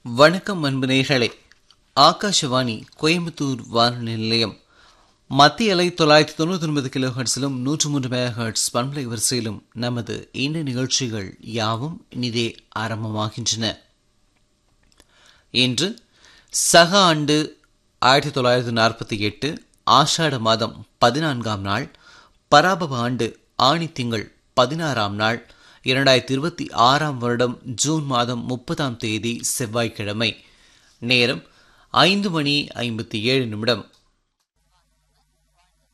வணக்கம் அன்பு நேயர்களே ஆகாஷவாணி கோயம்புத்தூர் வானொலி நிலையம் மத்திய அலை தொள்ளாயிரத்தி தொண்ணூத்தி ஒன்பது கிலோ ஹெர்ட்ஸிலும் நூற்று மூன்று மெகா ஹெர்ட்ஸ் பண்பலை வரிசையிலும் நமது இந்த நிகழ்ச்சிகள் யாவும் இனிதே ஆரம்பமாகின்றன இன்று சக ஆண்டு ஆயிரத்தி தொள்ளாயிரத்தி நாற்பத்தி எட்டு ஆஷாட மாதம் பதினான்காம் நாள் பராபவ ஆண்டு ஆணி திங்கள் பதினாறாம் நாள் இரண்டாயிரத்தி இருபத்தி ஆறாம் வருடம் ஜூன் மாதம் முப்பதாம் தேதி செவ்வாய்க்கிழமை நேரம் ஐந்து மணி ஐம்பத்தி ஏழு நிமிடம்